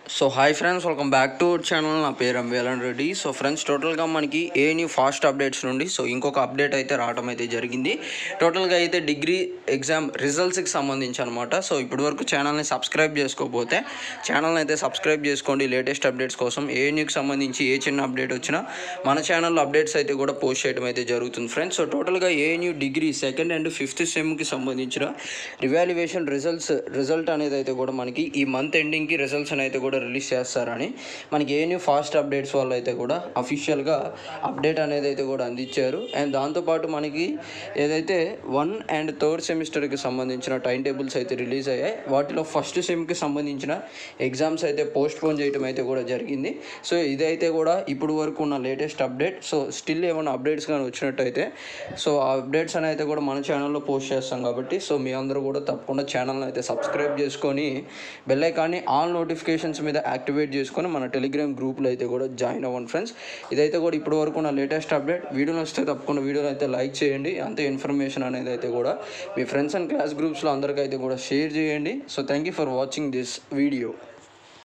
so hi friends welcome back to our channel నా పేరు ఎంవేలన్ రెడ్డి సో ఫ్రెండ్స్ టోటల్గా మనకి ఏ న్యూ ఫాస్ట్ అప్డేట్స్ నుండి సో ఇంకొక అప్డేట్ అయితే రావడం అయితే జరిగింది టోటల్గా అయితే డిగ్రీ ఎగ్జామ్ రిజల్ట్స్కి సంబంధించి అనమాట సో ఇప్పటి వరకు ఛానల్ని సబ్స్క్రైబ్ చేసుకోకపోతే ఛానల్ని అయితే సబ్స్క్రైబ్ చేసుకోండి లేటెస్ట్ అప్డేట్స్ కోసం ఏ న్యూకి సంబంధించి ఏ చిన్న అప్డేట్ వచ్చినా మన ఛానల్లో అప్డేట్స్ అయితే కూడా పోస్ట్ చేయడం అయితే జరుగుతుంది ఫ్రెండ్స్ సో టోటల్గా a new degree second and fifth సెమ్కి సంబంధించిన రివాల్యుయేషన్ రిజల్ట్స్ రిజల్ట్ అనేది అయితే కూడా మనకి ఈ మంత్ ఎండింగ్కి రిజల్ట్స్ అయితే కూడా రిలీజ్ చేస్తారని మనకి ఏ న్యూ ఫాస్ట్ అప్డేట్స్ వాళ్ళు అయితే కూడా అఫీషియల్గా అప్డేట్ అనేది అయితే కూడా అందించారు అండ్ దాంతోపాటు మనకి ఏదైతే వన్ అండ్ థర్డ్ సెమిస్టర్కి సంబంధించిన టైం టేబుల్స్ అయితే రిలీజ్ అయ్యాయి వాటిలో ఫస్ట్ సెమ్కి సంబంధించిన ఎగ్జామ్స్ అయితే పోస్ట్ పోన్ చేయడం అయితే కూడా జరిగింది సో ఇదైతే కూడా ఇప్పుడు వరకు ఉన్న లేటెస్ట్ అప్డేట్ సో స్టిల్ ఏమైనా అప్డేట్స్ కానీ వచ్చినట్టయితే సో ఆ అప్డేట్స్ అని అయితే కూడా మన ఛానల్లో పోస్ట్ చేస్తాం కాబట్టి సో మీ అందరూ కూడా తప్పకుండా ఛానల్ని అయితే సబ్స్క్రైబ్ చేసుకొని బెల్ ఐకాన్ని ఆల్ నోటిఫికేషన్స్ మీద యాక్టివేట్ చేసుకొని మన టెలిగ్రామ్ గ్రూప్లో అయితే కూడా జాయిన్ అవ్వండి ఫ్రెండ్స్ ఇదైతే కూడా ఇప్పుడు వరకు ఉన్న లేటెస్ట్ అప్డేట్ వీడియో నచ్చితే తప్పకుండా వీడియోని అయితే లైక్ చేయండి అంతే ఇన్ఫర్మేషన్ అనేది అయితే కూడా మీ ఫ్రెండ్స్ అండ్ క్లాస్ గ్రూప్స్లో అందరికీ అయితే కూడా షేర్ చేయండి so thank you for watching this video